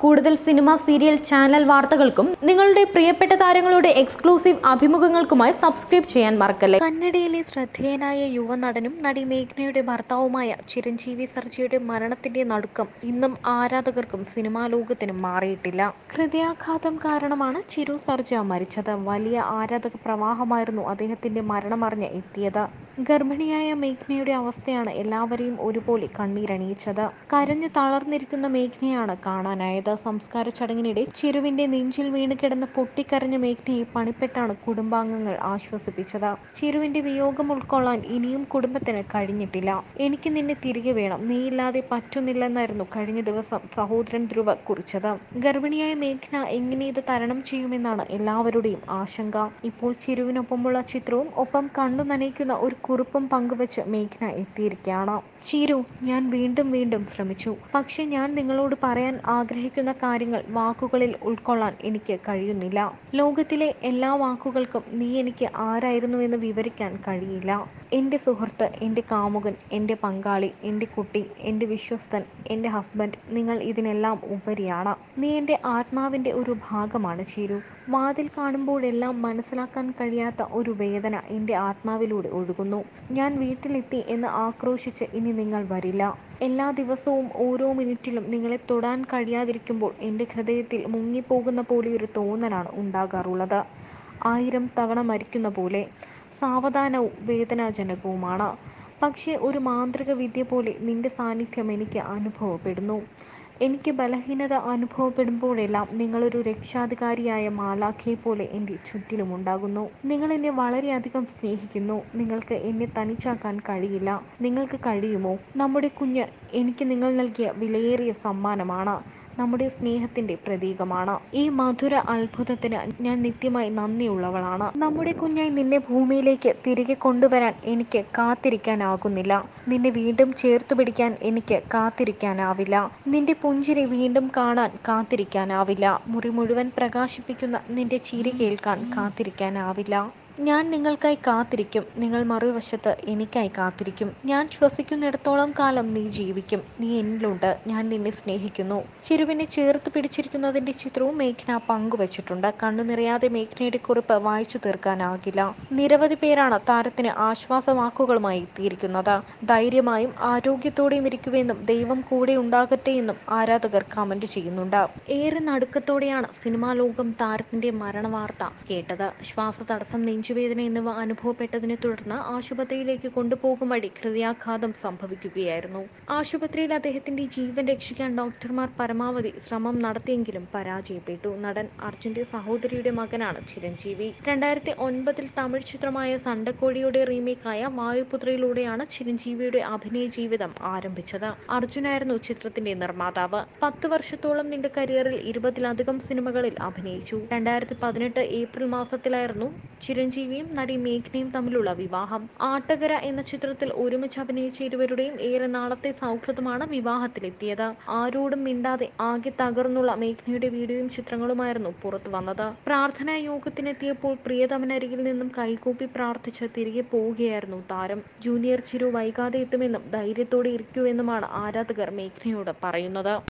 കൂടുതൽ cinema serial channel വാർത്തകൾക്കും നിങ്ങളുടെ പ്രിയപ്പെട്ട താരങ്ങളുടെ എക്സ്ക്ലൂസീവ് അഭിമുഖങ്ങൾക്കുമായി സബ്സ്ക്രൈബ് ചെയ്യാൻ മറക്കല്ലേ കന്നഡയിലെ ശ്രദ്ധേയനായ യുവനടനും നടി മേഘ്നയുടെ ഭർത്താവുമായ ചിരഞ്ജീവി സർജയുടെ മരണത്തിന്റെ നടുക്കം ഇന്നും ആരാധകർക്കും സിനിമാ ലോകത്തിനും മാറിയിട്ടില്ല ഹൃദയാഘാതം കാരണമാണ് ചിരു സർജ മരിച്ചത് വലിയ ആരാധക പ്രവാഹമായിരുന്നു അദ്ദേഹത്തിന്റെ മരണമറിഞ്ഞ് എത്തിയത് ഗർഭിണിയായ മേഘ്നയുടെ അവസ്ഥയാണ് എല്ലാവരെയും ഒരുപോലെ കണ്ണീരണിയിച്ചത് കരഞ്ഞു തളർന്നിരിക്കുന്ന മേഘ്നയാണ് കാണാനായത് സംസ്കാര ചടങ്ങിനിടെ ചിരുവിന്റെ നെഞ്ചിൽ വീണ് കിടന്ന് പൊട്ടിക്കരഞ്ഞ മേഘ്നയെ പണിപ്പെട്ടാണ് കുടുംബാംഗങ്ങൾ ആശ്വസിപ്പിച്ചത് ചിരുവിന്റെ വിയോഗം ഉൾക്കൊള്ളാൻ ഇനിയും കുടുംബത്തിന് കഴിഞ്ഞിട്ടില്ല എനിക്ക് നിന്നെ തിരികെ വേണം നീയില്ലാതെ പറ്റുന്നില്ലെന്നായിരുന്നു കഴിഞ്ഞ ദിവസം സഹോദരൻ ധ്രുവ കുറിച്ചത് ഗർഭിണിയായ മേഘ്ന എങ്ങനെ ഇത് തരണം ചെയ്യുമെന്നാണ് എല്ലാവരുടെയും ആശങ്ക ഇപ്പോൾ ചിരുവിനൊപ്പമുള്ള ചിത്രവും ഒപ്പം കണ്ണു നനയ്ക്കുന്ന ഒരു കുറിപ്പും പങ്കുവച്ച് മേഘ്ന എത്തിയിരിക്കുകയാണ് ചിരു ഞാൻ വീണ്ടും വീണ്ടും ശ്രമിച്ചു പക്ഷെ ഞാൻ നിങ്ങളോട് പറയാൻ ആഗ്രഹിക്കുന്ന കാര്യങ്ങൾ വാക്കുകളിൽ ഉൾക്കൊള്ളാൻ എനിക്ക് കഴിയുന്നില്ല ലോകത്തിലെ എല്ലാ വാക്കുകൾക്കും നീ എനിക്ക് ആരായിരുന്നുവെന്ന് വിവരിക്കാൻ കഴിയില്ല എൻ്റെ സുഹൃത്ത് എൻ്റെ കാമുകൻ എൻ്റെ പങ്കാളി എൻ്റെ കുട്ടി എൻ്റെ വിശ്വസ്തൻ എൻ്റെ ഹസ്ബൻഡ് നിങ്ങൾ ഇതിനെല്ലാം ഉപരിയാണ് നീ എൻ്റെ ആത്മാവിൻ്റെ ഒരു ഭാഗമാണ് ചിരു വാതിൽ കാണുമ്പോഴെല്ലാം മനസ്സിലാക്കാൻ കഴിയാത്ത ഒരു വേദന എൻ്റെ ആത്മാവിലൂടെ ഒഴുകുന്നു ഞാൻ വീട്ടിലെത്തി എന്ന് ആക്രോശിച്ച് ഇനി നിങ്ങൾ വരില്ല എല്ലാ ദിവസവും ഓരോ മിനിറ്റിലും നിങ്ങളെ തൊടാൻ കഴിയാതിരിക്കുമ്പോൾ എൻ്റെ ഹൃദയത്തിൽ മുങ്ങിപ്പോകുന്ന പോലെ ഒരു തോന്നലാണ് ഉണ്ടാകാറുള്ളത് ആയിരം തവണ മരിക്കുന്ന പോലെ സാവധാനവും വേദനാജനകവുമാണ് പക്ഷേ ഒരു മാന്ത്രിക വിദ്യ പോലെ നിന്റെ സാന്നിധ്യം എനിക്ക് അനുഭവപ്പെടുന്നു എനിക്ക് ബലഹീനത അനുഭവപ്പെടുമ്പോഴെല്ലാം നിങ്ങളൊരു രക്ഷാധികാരിയായ മാലാഖയെ പോലെ എൻ്റെ ചുറ്റിലുമുണ്ടാകുന്നു നിങ്ങൾ എന്നെ വളരെയധികം സ്നേഹിക്കുന്നു നിങ്ങൾക്ക് എന്നെ തനിച്ചാക്കാൻ കഴിയില്ല നിങ്ങൾക്ക് കഴിയുമോ നമ്മുടെ കുഞ്ഞ് എനിക്ക് നിങ്ങൾ നൽകിയ വിലയേറിയ സമ്മാനമാണ് നമ്മുടെ സ്നേഹത്തിന്റെ പ്രതീകമാണ് ഈ മധുര അത്ഭുതത്തിന് ഞാൻ നിത്യമായി നന്ദിയുള്ളവളാണ് നമ്മുടെ കുഞ്ഞായി നിന്നെ ഭൂമിയിലേക്ക് തിരികെ കൊണ്ടുവരാൻ എനിക്ക് കാത്തിരിക്കാനാകുന്നില്ല നിന്നെ വീണ്ടും ചേർത്തു പിടിക്കാൻ എനിക്ക് കാത്തിരിക്കാനാവില്ല നിന്റെ പുഞ്ചിരി വീണ്ടും കാണാൻ കാത്തിരിക്കാനാവില്ല മുറി മുഴുവൻ പ്രകാശിപ്പിക്കുന്ന നിന്റെ ചിരി കേൾക്കാൻ കാത്തിരിക്കാനാവില്ല ഞാൻ നിങ്ങൾക്കായി കാത്തിരിക്കും നിങ്ങൾ മറുവശത്ത് എനിക്കായി കാത്തിരിക്കും ഞാൻ ശ്വസിക്കുന്നിടത്തോളം കാലം നീ ജീവിക്കും നീ എന്നിലുണ്ട് ഞാൻ നിന്നെ സ്നേഹിക്കുന്നു ചിരുവിനെ ചേർത്ത് പിടിച്ചിരിക്കുന്നതിന്റെ ചിത്രവും മേഘ്ന പങ്കുവച്ചിട്ടുണ്ട് കണ്ണു നിറയാതെ മേഘ്നയുടെ കുറിപ്പ് വായിച്ചു തീർക്കാനാകില്ല നിരവധി പേരാണ് താരത്തിന് ആശ്വാസവാക്കുകളുമായി എത്തിയിരിക്കുന്നത് ധൈര്യമായും ആരോഗ്യത്തോടെയും ഇരിക്കുമെന്നും ദൈവം കൂടെ ഉണ്ടാകട്ടെ എന്നും ആരാധകർ കമന്റ് ചെയ്യുന്നുണ്ട് ഏറെ നടുക്കത്തോടെയാണ് സിനിമാ ലോകം താരത്തിന്റെ മരണവാർത്ത കേട്ടത് ശ്വാസതടസ്സം നെഞ്ചുവേദന എന്നിവ അനുഭവപ്പെട്ടതിനെ തുടർന്ന് ആശുപത്രിയിലേക്ക് കൊണ്ടുപോകും വഴി ഹൃദയാഘാതം സംഭവിക്കുകയായിരുന്നു ആശുപത്രിയിൽ അദ്ദേഹത്തിന്റെ ജീവൻ രക്ഷിക്കാൻ ഡോക്ടർമാർ പരമാവധി ശ്രമം നടത്തിയെങ്കിലും പരാജയപ്പെട്ടു നടൻ അർജുന്റെ സഹോദരിയുടെ മകനാണ് ചിരഞ്ജീവി രണ്ടായിരത്തി ഒൻപതിൽ തമിഴ് ചിത്രമായ സണ്ടക്കോഴിയുടെ റീമേക്കായ വായുപുത്രയിലൂടെയാണ് ചിരഞ്ജീവിയുടെ അഭിനയ ജീവിതം ആരംഭിച്ചത് അർജുനായിരുന്നു ചിത്രത്തിന്റെ നിർമ്മാതാവ് പത്തു വർഷത്തോളം നീണ്ട കരിയറിൽ ഇരുപതിലധികം സിനിമകളിൽ അഭിനയിച്ചു രണ്ടായിരത്തി പതിനെട്ട് ഏപ്രിൽ മാസത്തിലായിരുന്നു ചിരഞ്ജീവിയും നടി മേഘ്നയും തമ്മിലുള്ള വിവാഹം ആട്ടകര എന്ന ചിത്രത്തിൽ ഒരുമിച്ച് അഭിനയിച്ച ഇരുവരുടെയും ഏറെ നാളത്തെ സൗഹൃദമാണ് വിവാഹത്തിലെത്തിയത് ആരോടും മിണ്ടാതെ ആകെ തകർന്നുള്ള മേഘ്നയുടെ വീഡിയോയും ചിത്രങ്ങളുമായിരുന്നു പുറത്തു വന്നത് പ്രാർത്ഥനാ യോഗത്തിനെത്തിയപ്പോൾ പ്രിയതമനരികിൽ നിന്നും കൈകൂപ്പി പ്രാർത്ഥിച്ച് തിരികെ പോവുകയായിരുന്നു താരം ജൂനിയർ ചിരു വൈകാതെ എത്തുമെന്നും ധൈര്യത്തോടെ ഇരിക്കൂ എന്നുമാണ് ആരാധകർ മേഘ്നയോട് പറയുന്നത്